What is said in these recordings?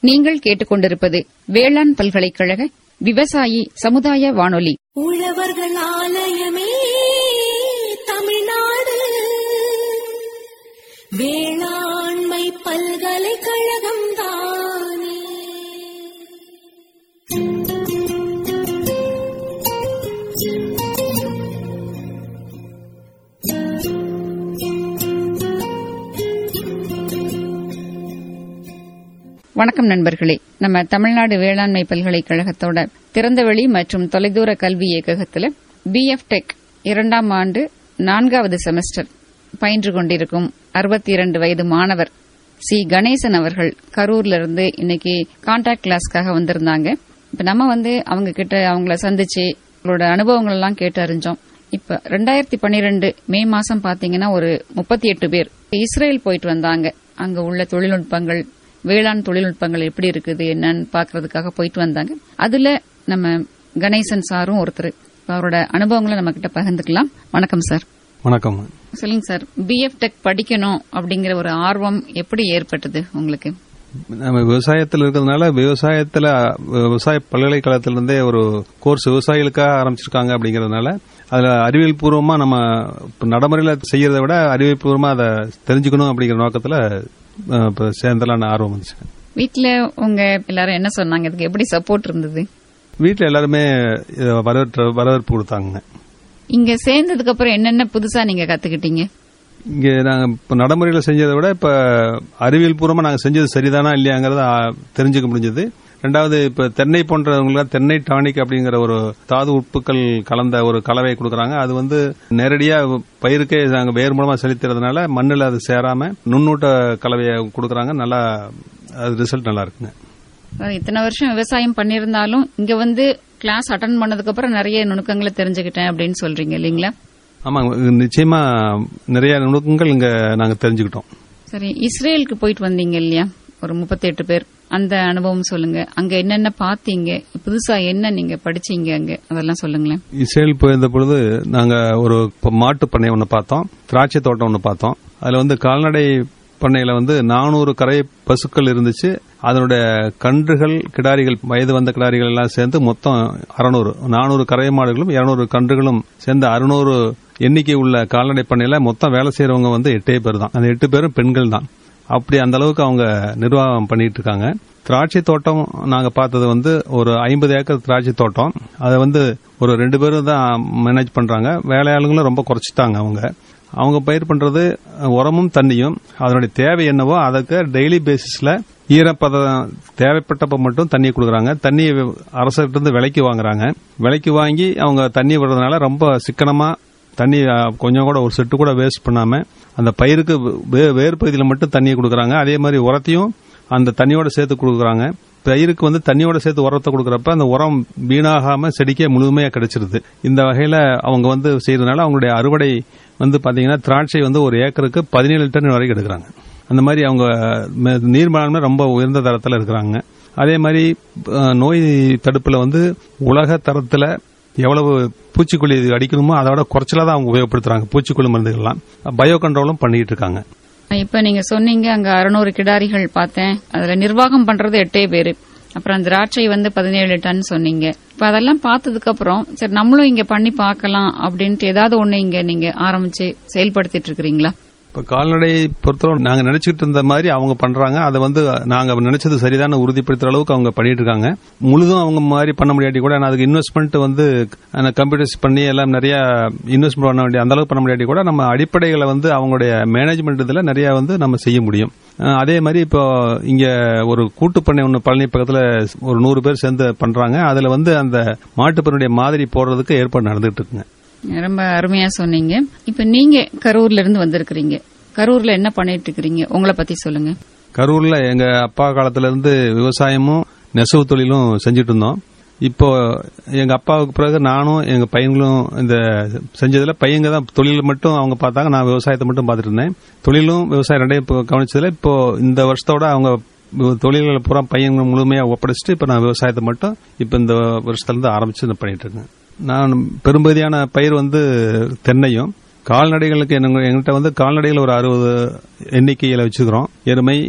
நீங்கள் கேட்டுக்கொண்டிருப்பது வேளாண் பல்கலைக்கழக விவசாயி சமுதாய வானொலி உழவர்கள் ஆலயமே தமிழ்நாடு வேளாண்மை பல்கலைக்கழகம் தானே வணக்கம் நண்பர்களே நம்ம தமிழ்நாடு வேளாண்மை பல்கலைக்கழகத்தோட திறந்தவெளி மற்றும் தொலைதூர கல்வி இயக்ககத்துல பிஎஃப் டெக் இரண்டாம் ஆண்டு நான்காவது செமஸ்டர் பயின்று கொண்டிருக்கும் அறுபத்தி இரண்டு வயது மாணவர் சி கணேசன் அவர்கள் கரூர்ல இருந்து இன்னைக்கு கான்டாக்ட் கிளாஸ்க்காக வந்திருந்தாங்க இப்ப நம்ம வந்து அவங்க கிட்ட அவங்கள சந்திச்சு அவங்களோட அனுபவங்கள் எல்லாம் கேட்டு அறிஞ்சோம் இப்ப ரெண்டாயிரத்தி பன்னிரெண்டு மே மாசம் பாத்தீங்கன்னா ஒரு முப்பத்தி எட்டு பேர் இஸ்ரேல் போயிட்டு வந்தாங்க அங்க உள்ள தொழில்நுட்பங்கள் வேளாண் தொழில்நுட்பங்கள் எப்படி இருக்குது என்னன்னு பாக்குறதுக்காக போயிட்டு வந்தாங்க அதுல நம்ம கணேசன் சாரும் ஒருத்தர் இப்ப அவரோட அனுபவங்களை நம்ம கிட்ட பகிர்ந்துக்கலாம் வணக்கம் சார் வணக்கம் சொல்லுங்க சார் பிஎஃப் டெக் படிக்கணும் அப்படிங்கிற ஒரு ஆர்வம் எப்படி ஏற்பட்டது உங்களுக்கு நம்ம விவசாயத்தில் இருக்கிறதுனால விவசாயத்துல விவசாய பல்கலைக்கழகத்திலிருந்தே ஒரு கோர்ஸ் விவசாயிகளுக்காக ஆரம்பிச்சிருக்காங்க அப்படிங்கறதுனால அதுல அறிவியல் பூர்வமா நம்ம இப்ப நடைமுறையில செய்யறதை விட அறிவியல் பூர்வமா அதை தெரிஞ்சுக்கணும் அப்படிங்கிற நோக்கத்துல அஹ், இப்ப சேர்ந்தலான ஆர்வம் வந்துச்சு வீட்ல உங்க எல்லாரும் என்ன சொன்னாங்க இதுக்கு எப்படி சப்போர்ட் இருந்தது வீட்டுல எல்லாருமே இதை வரவேற்ற வரவேற்பு கொடுத்தாங்க இங்க சேர்ந்ததுக்கு அப்புறம் என்னென்ன புதுசா நீங்க கத்துக்கிட்டீங்க இங்க நாங்க இப்ப நடைமுறையில செஞ்சதை விட இப்ப அறிவியல் பூர்வமா நாங்க செஞ்சது சரிதானா இல்லையாங்கிறத ஆ, தெரிஞ்சுக்க முடிஞ்சது ரெண்டாவது இப்ப தென்னை போன்றவங்களுக்கு தென்னை டானிக் அப்படிங்கிற ஒரு தாது உப்புக்கள் கலந்த ஒரு கலவையை கொடுக்கறாங்க அது வந்து நேரடியா பயிருக்கே நாங்க வேர் மூலமா செலுத்துறதுனால மண்ணுல அது சேராம நுண்ணூட்ட கலவையை கொடுக்கறாங்க நல்லா அது ரிசல்ட் நல்லா இருக்குங்க அஹ் இத்தனை வருஷம் விவசாயம் பண்ணியிருந்தாலும் இங்க வந்து கிளாஸ் அட்டன் பண்ணதுக்கு அப்புறம் நிறைய நுணுக்கங்களை தெரிஞ்சுக்கிட்டேன் அப்படின்னு சொல்றீங்க இல்லீங்களா ஆமாங்க நிச்சயமா நிறைய நுணுக்கங்கள் இங்க நாங்க தெரிஞ்சுக்கிட்டோம் சரி இஸ்ரேலுக்கு போயிட்டு வந்தீங்க இல்லையா ஒரு 38 பேர் அந்த அனுபவம் சொல்லுங்க அங்க என்னென்ன பாத்தீங்க புதுசா என்ன நீங்க படிச்சீங்க அங்க அதெல்லாம் சொல்லுங்களேன் இஸ்ரேல் போயிருந்த பொழுது நாங்க ஒரு ப- மாட்டு பண்ணை ஒன்று பார்த்தோம் திராட்சை தோட்டம் ஒன்று பார்த்தோம் அதுல வந்து கால்நடை பண்ணையில வந்து நானூறு கரை பசுக்கள் இருந்துச்சு அதனுடைய கன்றுகள் கிடாரிகள் வயது வந்த கிடாரிகள் எல்லாம் சேர்ந்து மொத்தம் அறுநூறு நானூறு கரை மாடுகளும் இருநூறு கன்றுகளும் சேர்ந்து அறுநூறு எண்ணிக்கை உள்ள கால்நடை பண்ணையில மொத்தம் வேலை செய்யறவங்க வந்து எட்டே பேர் தான் அந்த எட்டு பேரும் பெண்கள் தான் அப்படி அந்த அளவுக்கு அவங்க நிர்வாகம் பண்ணிட்டு இருக்காங்க திராட்சை தோட்டம் நாங்க பார்த்தது வந்து ஒரு ஐம்பது ஏக்கர் திராட்சை தோட்டம் அதை வந்து ஒரு ரெண்டு பேரும் தான் மேனேஜ் பண்றாங்க வேலையாளுங்களும் ரொம்ப குறைச்சிட்டாங்க அவங்க அவங்க பயிர் பண்றது உரமும் தண்ணியும் அதனுடைய தேவை என்னவோ அதுக்கு டெய்லி பேசிஸ்ல ஈரப்பதம் தேவைப்பட்டப்ப மட்டும் தண்ணி கொடுக்குறாங்க தண்ணி அரசிட்ட இருந்து விலைக்கு வாங்குறாங்க விலைக்கு வாங்கி அவங்க தண்ணி விடுறதுனால ரொம்ப சிக்கனமா தண்ணி அ, கொஞ்சம் கூட ஒரு செட்டு கூட வேஸ்ட் பண்ணாம அந்த பயிருக்கு வே- வேர் பகுதியில் மட்டும் தண்ணியை கொடுக்குறாங்க அதே மாதிரி உரத்தையும் அந்த தண்ணியோட சேர்த்து கொடுக்குறாங்க பயிருக்கு வந்து தண்ணியோட சேர்த்து உரத்தை கொடுக்குறப்ப அந்த உரம் வீணாகாம செடிக்கே முழுமையா கிடைச்சிருது இந்த வகையில அவங்க வந்து செய்யறதுனால அவங்களுடைய அறுவடை வந்து பாத்தீங்கன்னா திராட்சை வந்து ஒரு ஏக்கருக்கு பதினேழு டன் வரைக்கும் எடுக்கிறாங்க அந்த மாதிரி அவங்க ம- நீர் மேலாண்மை ரொம்ப உயர்ந்த தரத்தில் இருக்கிறாங்க அதே மாதிரி அஹ், நோய் தடுப்புல வந்து உலக தரத்துல எவ்வளவு பூச்சிக்கொல்லி அடிக்கணுமோ அதோட குறைச்சலா தான் அவங்க உபயோகப்படுத்துறாங்க பூச்சிக்கொல்லி மருந்துகள்லாம் பயோ கண்ட்ரோலும் பண்ணிட்டு இருக்காங்க இப்ப நீங்க சொன்னீங்க அங்க அறுநூறு கிடாரிகள் பார்த்தேன் அதுல நிர்வாகம் பண்றது எட்டே பேரு அப்புறம் திராட்சை வந்து பதினேழு டன் சொன்னீங்க இப்ப அதெல்லாம் பார்த்ததுக்கு அப்புறம் சரி நம்மளும் இங்க பண்ணி பார்க்கலாம் அப்படின்ட்டு ஏதாவது ஒண்ணு இங்க நீங்க ஆரம்பிச்சு செயல்படுத்திட்டு இருக்கிறீங்களா இப்ப கால்நடை பொறுத்தவரை நாங்க நினைச்சிட்டு இருந்த மாதிரி அவங்க பண்றாங்க அதை வந்து நாங்க நினைச்சது சரிதான உறுதிப்படுத்துற அளவுக்கு அவங்க பண்ணிட்டு இருக்காங்க முழுதும் அவங்க மாதிரி பண்ண முடியாட்டி கூட ஆனா அதுக்கு இன்வெஸ்ட்மெண்ட் வந்து கம்ப்யூட்டர்ஸ் பண்ணி எல்லாம் நிறைய இன்வெஸ்ட்மெண்ட் பண்ண வேண்டிய அந்த அளவுக்கு பண்ண முடியாட்டி கூட நம்ம அடிப்படைகளை வந்து அவங்களுடைய மேனேஜ்மெண்ட் இதுல நிறைய வந்து நம்ம செய்ய முடியும் அஹ் அதே மாதிரி இப்போ இங்க ஒரு கூட்டு பண்ணை ஒன்று பழனி பக்கத்துல ஒரு நூறு பேர் சேர்ந்து பண்றாங்க அதுல வந்து அந்த மாட்டுப்பண்ணுடைய மாதிரி போடுறதுக்கு ஏற்பாடு நடந்துட்டு இருக்குங்க ரொம்ப அருமையா சொன்னீங்க இப்ப நீங்க கரூர்ல இருந்து வந்திருக்கிறீங்க கரூர்ல என்ன பண்ணிட்டு இருக்கிறீங்க உங்களை பத்தி சொல்லுங்க கரூர்ல எங்க அப்பா காலத்துல இருந்து விவசாயமும் நெசவு தொழிலும் செஞ்சுட்டு இருந்தோம் இப்போ எங்க அப்பாவுக்கு பிறகு நானும் எங்க பையன்களும் இந்த செஞ்சதுல பையங்க தான் தொழில் மட்டும் அவங்க பார்த்தாங்க நான் விவசாயத்தை மட்டும் பார்த்துட்டு இருந்தேன் தொழிலும் விவசாயம் ரெண்டையும் இப்போ கவனிச்சதுல இப்போ இந்த வருஷத்தோட அவங்க தொழில்களை பூரா பையன்கள் முழுமையா ஒப்படைச்சிட்டு இப்ப நான் விவசாயத்தை மட்டும் இப்ப இந்த வருஷத்துல இருந்து ஆரம்பிச்சு நான் பண்ணிட்டு இருக்கேன் நான் பெரும்பகுதியான பயிர் வந்து தென்னையும் கால்நடைகளுக்கு எங்க- எங்கள்கிட்ட வந்து கால்நடைகள் ஒரு அறுபது எண்ணிக்கையில வச்சுக்கிறோம் எருமை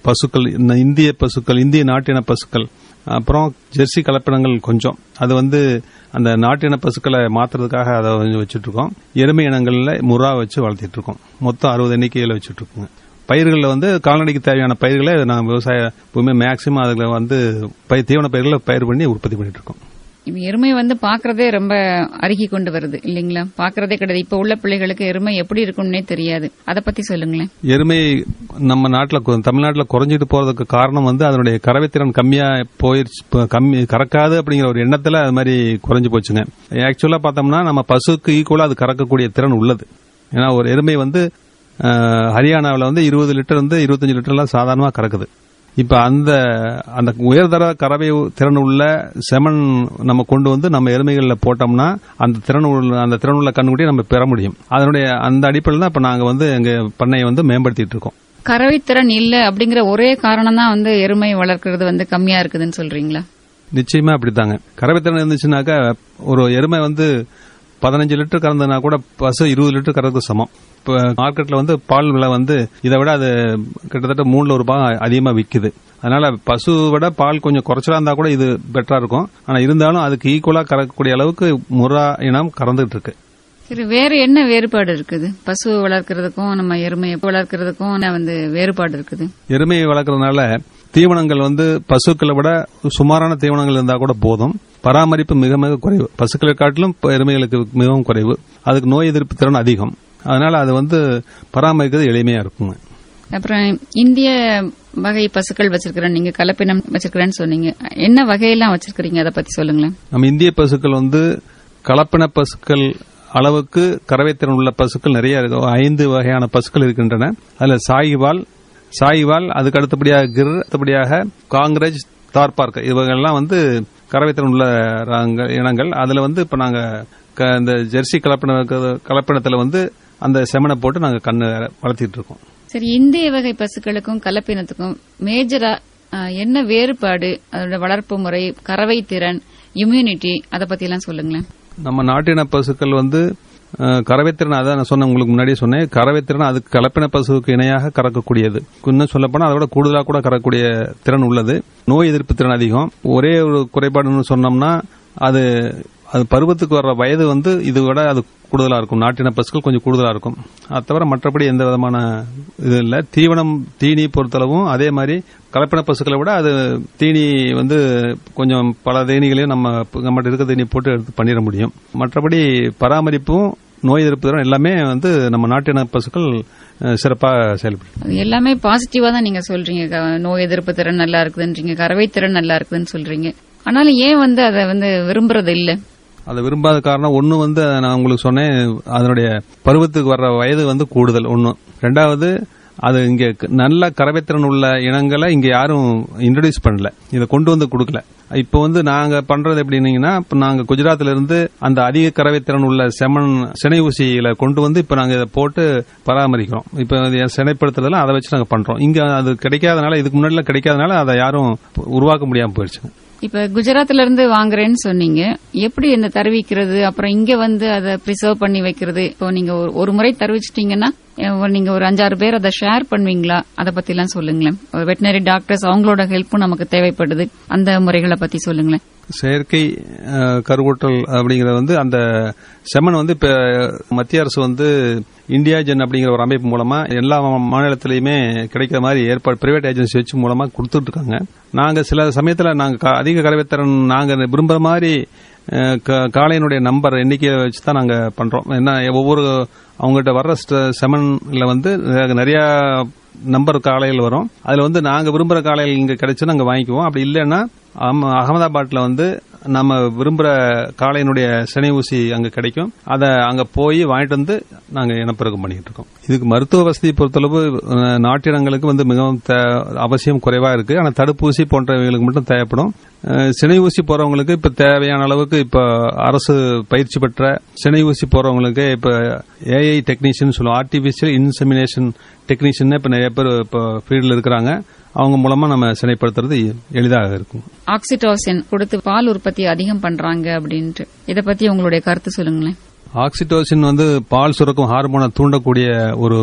பசுக்கள் இந்த இந்திய பசுக்கள் இந்திய நாட்டின பசுக்கள் அப்புறம் ஜெர்சி கலப்பினங்கள் கொஞ்சம் அது வந்து அந்த நாட்டின பசுக்களை மாத்துறதுக்காக அதை வந்து வச்சுட்டு இருக்கோம் எருமை இனங்கள்ல முறா வச்சு வளர்த்திட்டு இருக்கோம் மொத்தம் அறுபது எண்ணிக்கையில் வச்சுட்டு இருக்கோங்க பயிர்களில் வந்து கால்நடைக்கு தேவையான பயிர்களை நாங்கள் விவசாய பூமி மேக்சிமம் அதில் வந்து பயிர் தீவன பயிர்களை பயிர் பண்ணி உற்பத்தி பண்ணிட்டு இருக்கோம் இப்ப எருமை வந்து பாக்குறதே ரொம்ப அருகி கொண்டு வருது இல்லைங்களா பாக்குறதே கிடையாது இப்ப உள்ள பிள்ளைகளுக்கு எருமை எப்படி இருக்கும்னே தெரியாது அத பத்தி சொல்லுங்களேன் எருமை நம்ம நாட்டில் தமிழ்நாட்டில் குறைஞ்சிட்டு போறதுக்கு காரணம் வந்து அதனுடைய கறவைத்திறன் கம்மியா போயிருச்சு இப்ப கம்மி கறக்காது அப்படிங்கிற ஒரு எண்ணத்துல அது மாதிரி குறைஞ்சு போச்சுங்க ஆக்சுவலா பார்த்தோம்னா நம்ம பசுக்கு ஈக்குவலா அது கறக்கக்கூடிய திறன் உள்ளது ஏன்னா ஒரு எருமை வந்து அஹ், ஹரியானாவில் வந்து இருபது லிட்டர் வந்து இருபத்தஞ்சு லிட்டர்லாம் சாதாரணமாக கறக்குது இப்ப அந்த அந்த உயர்தர கறவை திறன் உள்ள செமன் நம்ம கொண்டு வந்து நம்ம எருமைகளில் போட்டோம்னா அந்த திறன் உள்ள அந்த திறன் உள்ள கண்ணுக்குட்டியை நம்ம பெற முடியும் அதனுடைய அந்த அடிப்படையில் தான் இப்ப நாங்க வந்து எங்க பண்ணையை வந்து மேம்படுத்திட்டு இருக்கோம் கறவைத்திறன் இல்ல அப்படிங்கிற ஒரே காரணம் தான் வந்து எருமை வளர்க்கறது வந்து கம்மியா இருக்குதுன்னு சொல்றீங்களா நிச்சயமா அப்படித்தாங்க கறவைத்திறன் இருந்துச்சுனாக்கா ஒரு எருமை வந்து பதினஞ்சு லிட்டர் கறந்ததுனா கூட பசு இருபது லிட்டர் கறதுக்கு சமம் இப்போ மார்க்கெட்ல வந்து பால் விலை வந்து இதை விட அது கிட்டத்தட்ட மூணுல ஒரு ரூபாய் அதிகமா விக்குது அதனால பசு விட பால் கொஞ்சம் குறைச்சலா இருந்தா கூட இது பெட்டரா இருக்கும் ஆனா இருந்தாலும் அதுக்கு ஈக்குவலா கறக்கக்கூடிய அளவுக்கு முறா இனம் கறந்துட்டு இருக்கு சரி வேற என்ன வேறுபாடு இருக்குது பசு வளர்க்கறதுக்கும் நம்ம எருமையை வளர்க்கறதுக்கும் என்ன வந்து வேறுபாடு இருக்குது எருமையை வளர்க்கறதுனால தீவனங்கள் வந்து பசுக்களை விட சுமாரான தீவனங்கள் இருந்தா கூட போதும் பராமரிப்பு மிக மிக குறைவு பசுக்களை காட்டிலும் இப்ப எருமைகளுக்கு மிகவும் குறைவு அதுக்கு நோய் எதிர்ப்பு திறன் அதிகம் அதனால அது வந்து பராமரிக்கிறது எளிமையா இருக்குங்க அப்புறம் இந்திய வகை பசுக்கள் வச்சிருக்கிறேன் நீங்க கலப்பினம் வச்சிருக்கிறேன்னு சொன்னீங்க என்ன வகையெல்லாம் வச்சிருக்கிறீங்க அதை பத்தி சொல்லுங்களேன் நம்ம இந்திய பசுக்கள் வந்து கலப்பின பசுக்கள் அளவுக்கு கறவைத்திறன் உள்ள பசுக்கள் நிறைய இருக்கு ஐந்து வகையான பசுக்கள் இருக்கின்றன அதுல சாயிவால் சாயிவால் அதுக்கு அடுத்தபடியாக கிர் அடுத்தபடியாக காங்கிரஸ் தார்பார்க் இவங்கெல்லாம் வந்து கறவைத்திறன் உள்ள ரக- இனங்கள் அதுல வந்து இப்ப நாங்க க- இந்த ஜெர்சி கலப்பின கலப்பினத்துல வந்து அந்த செமனை போட்டு நாங்க கண்ணு வளர்த்திட்டு இருக்கோம் சரி இந்திய வகை பசுக்களுக்கும் கலப்பினத்துக்கும் மேஜரா அஹ், என்ன வேறுபாடு அதோட வளர்ப்பு முறை கறவை திறன் இம்யூனிட்டி அதை பத்தி எல்லாம் சொல்லுங்களேன் நம்ம நாட்டின பசுக்கள் வந்து அஹ், கறவைத்திறன் அதான் நான் சொன்ன உங்களுக்கு முன்னாடியே சொன்னேன் கறவைத்திறன் அதுக்கு கலப்பின பசுவுக்கு இணையாக கறக்கக்கூடியது இன்னும் சொல்ல போனா அதை விட கூடுதலாக கூட கறக்கக்கூடிய திறன் உள்ளது நோய் எதிர்ப்பு திறன் அதிகம் ஒரே ஒரு குறைபாடுன்னு சொன்னோம்னா அது அது பருவத்துக்கு வர்ற வயது வந்து இது விட அது கூடுதலா இருக்கும் நாட்டின பசுக்கள் கொஞ்சம் கூடுதலா இருக்கும் அது தவிர மற்றபடி எந்த விதமான இது இல்லை தீவனம் தீனி பொறுத்தளவும் அதே மாதிரி கலப்பின பசுக்களை விட அது தீனி வந்து கொஞ்சம் பல தேனிகளையும் நம்ம நம்மகிட்ட இருக்க தீனி போட்டு எடுத்து பண்ணிட முடியும் மற்றபடி பராமரிப்பும் நோய் எதிர்ப்பு திறன் எல்லாமே வந்து நம்ம நாட்டின பசுக்கள் அஹ், சிறப்பா செயல்படும் அது எல்லாமே பாசிட்டிவா தான் நீங்க சொல்றீங்க க- நோய் எதிர்ப்பு திறன் நல்லா இருக்குதுன்றீங்க கறவை திறன் நல்லா இருக்குதுன்னு சொல்றீங்க ஆனாலும் ஏன் வந்து அதை வந்து விரும்புறது இல்ல அதை விரும்பாத காரணம் ஒன்று வந்து நான் உங்களுக்கு சொன்னேன் அதனுடைய பருவத்துக்கு வர்ற வயது வந்து கூடுதல் ஒன்று ரெண்டாவது அது இங்க க- நல்ல கறவைத்திறன் உள்ள இனங்களை இங்க யாரும் இன்ட்ரடியூஸ் பண்ணல இதை கொண்டு வந்து கொடுக்கல இப்போ வந்து நாங்க பண்றது எப்படின்னீங்கன்னா இப்ப நாங்க குஜராத்ல இருந்து அந்த அதிக கறவைத்திறன் உள்ள செமன் சினை ஊசியில கொண்டு வந்து இப்ப நாங்க இதை போட்டு பராமரிக்கிறோம் இப்ப இது சினைப்படுத்துறதெல்லாம் அதை வச்சு நாங்க பண்றோம் இங்க அது கிடைக்காதனால இதுக்கு முன்னாடி கிடைக்காதனால அதை யாரும் உருவாக்க முடியாம போயிடுச்சு இப்ப குஜராத்ல இருந்து வாங்குறேன்னு சொன்னீங்க எப்படி இந்த தருவிக்கிறது அப்புறம் இங்க வந்து அதை ப்ரிசர்வ் பண்ணி வைக்கிறது இப்போ நீங்க ஒரு- ஒரு முறை தருவிச்சிட்டீங்கன்னா அஹ், நீங்க ஒரு அஞ்சாறு பேர் அதை ஷேர் பண்ணுவீங்களா அதை பத்தி எல்லாம் சொல்லுங்களேன் வெட்டினரி டாக்டர்ஸ் அவங்களோட ஹெல்ப்பும் நமக்கு தேவைப்படுது அந்த முறைகளை பத்தி சொல்லுங்களேன் செயற்கை அஹ், கருவூட்டல் அப்படிங்கறது வந்து அந்த செம்மன் வந்து இப்ப மத்திய அரசு வந்து இந்தியா ஜென் அப்படிங்கிற ஒரு அமைப்பு மூலமா எல்லா மாநிலத்திலயுமே கிடைக்கிற மாதிரி ஏற்பாடு பிரைவேட் ஏஜென்சி வச்சு மூலமா கொடுத்துட்டு இருக்காங்க நாங்க சில சமயத்துல நாங்க க- அதிக கறவைத்திறன் நாங்க விரும்புற மாதிரி அஹ், க- காளையினுடைய நம்பர் எண்ணிக்கையை வச்சு தான் நாங்க பண்றோம் என்ன ஒவ்வொரு அவங்ககிட்ட வர்ற ஸ்ட- செமன்ல வந்து நிறைய நம்பர் காளைகள் வரும் அதுல வந்து நாங்க விரும்புற காளைகள் இங்க கிடைச்சு நாங்க வாங்கிக்குவோம் அப்படி இல்லைன்னா அம்- அகமதாபாத்ல வந்து நம்ம விரும்புற காளையினுடைய சினை ஊசி அங்க கிடைக்கும் அதை அங்க போய் வாங்கிட்டு வந்து நாங்க இனப்பெருக்கம் பண்ணிட்டு இருக்கோம் இதுக்கு மருத்துவ வசதி பொறுத்தளவு அஹ், நாட்டினங்களுக்கு வந்து மிகவும் தே- அவசியம் குறைவா இருக்கு ஆனா தடுப்பூசி போன்றவைகளுக்கு மட்டும் தேவைப்படும் அஹ், சினை ஊசி போறவங்களுக்கு இப்ப தேவையான அளவுக்கு இப்ப அரசு பயிற்சி பெற்ற சினை ஊசி போறவங்களுக்கு இப்ப ஏஐ டெக்னீஷியன் சொல்லுவோம் ஆர்டிபிஷியல் இன்செமினேஷன் டெக்னீஷியன் இப்ப நிறைய பேர் இப்போ ஃபீல்டில் இருக்கிறாங்க அவங்க மூலமா நம்ம சினைப்படுத்துறது எளிதாக இருக்கும் ஆக்சிடோசின் கொடுத்து பால் உற்பத்தி அதிகம் பண்றாங்க அப்படின்ட்டு இத பத்தி உங்களுடைய கருத்து சொல்லுங்களேன் ஆக்சிடோசின் வந்து பால் சுரக்கும் ஹார்மோனை தூண்டக்கூடிய ஒரு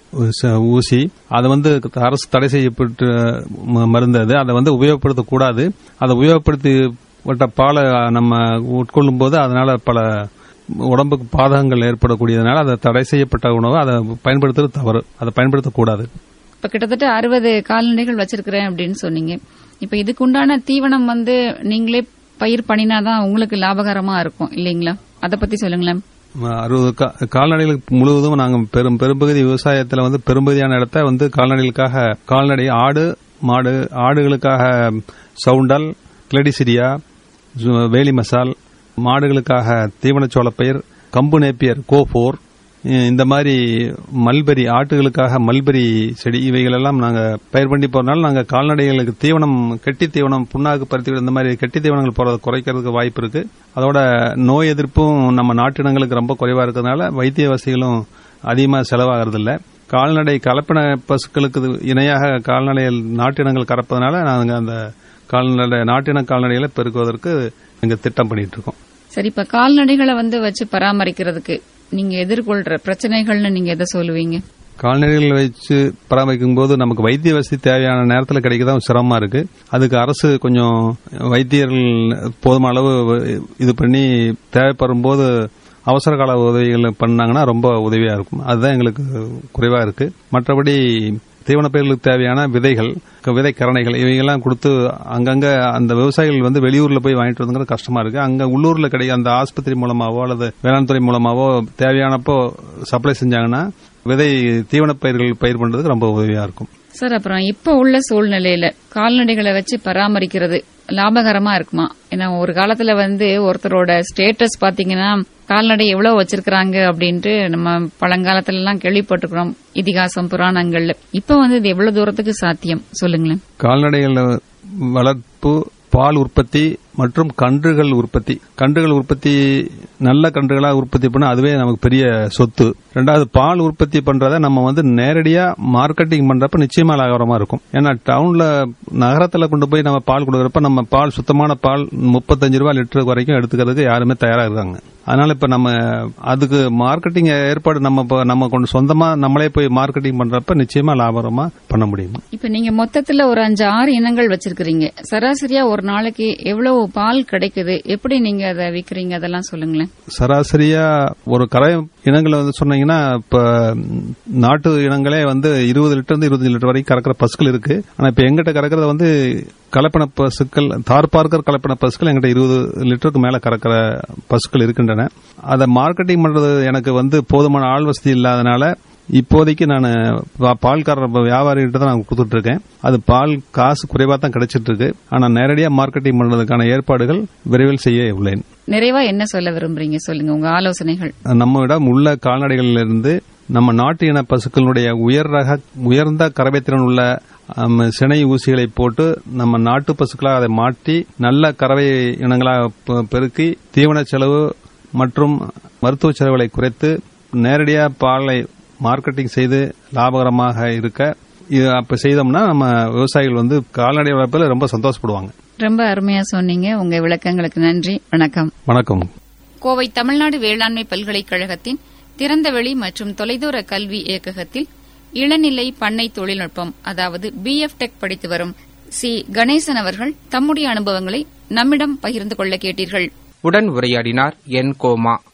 ச- ஊசி அது வந்து அரசு தடை செய்யப்பட்டு ம- மருந்து அது அதை வந்து உபயோகப்படுத்தக்கூடாது அதை உபயோகப்படுத்தப்பட்ட பாலை நம்ம உட்கொள்ளும் போது அதனால பல உடம்புக்கு பாதகங்கள் ஏற்படக்கூடியதுனால அதை தடை செய்யப்பட்ட உணவை அதை பயன்படுத்துறது தவறு அதை பயன்படுத்தக்கூடாது இப்ப கிட்டத்தட்ட அறுபது கால்நடைகள் வச்சிருக்கிறேன் அப்படின்னு சொன்னீங்க இப்ப இதுக்கு உண்டான தீவனம் வந்து நீங்களே பயிர் பண்ணினாதான் உங்களுக்கு லாபகரமா இருக்கும் இல்லீங்களா அத பத்தி சொல்லுங்களேன் அறுபது கா- கால்நடைகளுக்கு முழுவதும் நாங்கள் பெரும் பெரும்பகுதி விவசாயத்தில் வந்து பெரும்பகுதியான இடத்த வந்து கால்நடைகளுக்காக கால்நடை ஆடு மாடு ஆடுகளுக்காக சவுண்டல் கிளடிசிரியா ஜு- வேலி மசால் மாடுகளுக்காக தீவனச்சோளப்பயிர் கம்பு நேப்பியர் கோஃபோர் இ- இந்த மாதிரி மல்பெரி ஆட்டுகளுக்காக மல்பெரி செடி இவைகள் எல்லாம் நாங்க பயிர் பண்ணி போறதுனால நாங்க கால்நடைகளுக்கு தீவனம் கெட்டி தீவனம் புண்ணாக்கு பருத்தி இந்த மாதிரி கெட்டி தீவனங்கள் போறதை குறைக்கிறதுக்கு வாய்ப்பு இருக்கு அதோட நோய் எதிர்ப்பும் நம்ம நாட்டினங்களுக்கு ரொம்ப குறைவா இருக்கிறதுனால வைத்திய வசதிகளும் அதிகமாக செலவாகிறது இல்ல கால்நடை கலப்பின பசுக்களுக்கு இது இணையாக கால்நடைகள் நாட்டினங்கள் கறப்பதனால நாங்க அந்த கால்நடை நாட்டின கால்நடைகளை பெருக்குவதற்கு எங்க திட்டம் பண்ணிட்டு இருக்கோம் சரி இப்ப கால்நடைகளை வந்து வச்சு பராமரிக்கிறதுக்கு நீங்க எதிர்கொள்ற பிரச்சனைகள்னு நீங்க எதை சொல்லுவீங்க கால்நடைகள் வச்சு பராமரிக்கும் போது நமக்கு வைத்திய வசதி தேவையான நேரத்தில் கிடைக்கதான் சிரமமா இருக்கு அதுக்கு அரசு கொஞ்சம் வைத்தியர்கள் போதுமான அளவு இது பண்ணி தேவைப்படும் போது அவசர கால உதவிகள் பண்ணாங்கன்னா ரொம்ப உதவியா இருக்கும் அதுதான் எங்களுக்கு குறைவா இருக்கு மற்றபடி தீவனப் பயிர்களுக்கு தேவையான விதைகள் க- விதை கரணைகள் இவைகள்லாம் கொடுத்து அங்கங்க அந்த விவசாயிகள் வந்து வெளியூர்ல போய் வாங்கிட்டு வந்துங்கிறது கஷ்டமா இருக்கு அங்க உள்ளூர்ல கிடைக்க அந்த ஆஸ்பத்திரி மூலமாவோ அல்லது வேளாண் துறை மூலமாவோ தேவையானப்போ சப்ளை செஞ்சாங்கன்னா விதை தீவனப் பயிர்கள் பயிர் பண்றதுக்கு ரொம்ப உதவியா இருக்கும் சார் அப்புறம் இப்ப உள்ள சூழ்நிலையில கால்நடைகளை வச்சு பராமரிக்கிறது லாபகரமா இருக்குமா ஏன்னா ஒரு காலத்துல வந்து ஒருத்தரோட ஸ்டேட்டஸ் பாத்தீங்கன்னா கால்நடை எவ்வளவு வச்சிருக்கிறாங்க அப்படின்ட்டு நம்ம பழங்காலத்துல எல்லாம் கேள்விப்பட்டிருக்கிறோம் இதிகாசம் புராணங்கள்ல இப்ப வந்து இது எவ்வளவு தூரத்துக்கு சாத்தியம் சொல்லுங்களேன் கால்நடைகள் வளர்ப்பு பால் உற்பத்தி மற்றும் கன்றுகள் உற்பத்தி கன்றுகள் உற்பத்தி நல்ல கன்றுகளா உற்பத்தி பண்ண அதுவே நமக்கு பெரிய சொத்து ரெண்டாவது பால் உற்பத்தி பண்றத நம்ம வந்து நேரடியா மார்க்கெட்டிங் பண்றப்ப நிச்சயமா லாபகரமா இருக்கும் ஏன்னா டவுன்ல நகரத்துல கொண்டு போய் நம்ம பால் கொடுக்கறப்ப நம்ம பால் சுத்தமான பால் முப்பத்தஞ்சு ரூபாய் லிட்டர் வரைக்கும் எடுத்துக்கிறதுக்கு யாருமே தயாரா இருக்காங்க அதனால இப்ப நம்ம அதுக்கு மார்க்கெட்டிங் ஏற்பாடு நம்ம இப்ப நம்ம கொண்டு சொந்தமா நம்மளே போய் மார்க்கெட்டிங் பண்றப்ப நிச்சயமா லாபகரமா பண்ண முடியும் இப்ப நீங்க மொத்தத்துல ஒரு அஞ்சு ஆறு இனங்கள் வச்சிருக்கிறீங்க சராசரியா ஒரு நாளைக்கு எவ்வளவு பால் கிடைக்குது எப்படி நீங்க அதை விக்கிறீங்க அதெல்லாம் சொல்லுங்களேன் சராசரியா ஒரு கரை இனங்களை வந்து சொன்னீங்கன்னா இப்ப ம், நாட்டு இனங்களே வந்து இருபது லிட்டர் இருந்து இருபத்தஞ்சு லிட்டர் வரைக்கும் கறக்கிற பசுக்கள் இருக்கு ஆனா இப்ப எங்கிட்ட கறக்கிறது வந்து கலப்பின பசுக்கள் தார் பார்க்கர் கலப்பின பசுக்கள் எங்கிட்ட இருபது லிட்டருக்கு மேல கறக்கிற பசுக்கள் இருக்கின்றன அதை மார்க்கெட்டிங் பண்றது எனக்கு வந்து போதுமான ஆள் வசதி இல்லாதனால இப்போதைக்கு நான் பால்காரர் வியாபாரிகிட்ட தான் நான் கொடுத்துட்டு இருக்கேன் அது பால் காசு குறைவா தான் கிடைச்சிட்டு இருக்கு ஆனா நேரடியா மார்க்கெட்டிங் பண்றதுக்கான ஏற்பாடுகள் விரைவில் செய்ய உள்ளேன் நிறைவா என்ன சொல்ல விரும்புறீங்க சொல்லுங்க உங்க ஆலோசனைகள் நம்மிடம் உள்ள கால்நடைகளிலிருந்து நம்ம நாட்டு இன பசுக்களுடைய உயர் ரக உயர்ந்த கறவைத்திறன் உள்ள ஆம், சினை ஊசிகளை போட்டு நம்ம நாட்டு பசுக்களா அதை மாற்றி நல்ல கறவை இனங்களா பெ- பெருக்கி தீவன செலவு மற்றும் மருத்துவ செலவுகளை குறைத்து நேரடியா பாலை மார்க்கெட்டிங் செய்து லாபகரமாக இருக்க இது அப்ப செய்தோம்னா நம்ம விவசாயிகள் வந்து கால்நடை வளர்ப்பில் ரொம்ப சந்தோஷப்படுவாங்க ரொம்ப அருமையா சொன்னீங்க உங்க விளக்கங்களுக்கு நன்றி வணக்கம் வணக்கம் கோவை தமிழ்நாடு வேளாண்மை பல்கலைக்கழகத்தின் திறந்தவெளி மற்றும் தொலைதூர கல்வி இயக்ககத்தில் இளநிலை பண்ணை தொழில்நுட்பம் அதாவது பிஎஃப் டெக் படித்து வரும் சி கணேசன் அவர்கள் தம்முடைய அனுபவங்களை நம்மிடம் பகிர்ந்து கொள்ள கேட்டீர்கள் உடன் உரையாடினார் என் கோமா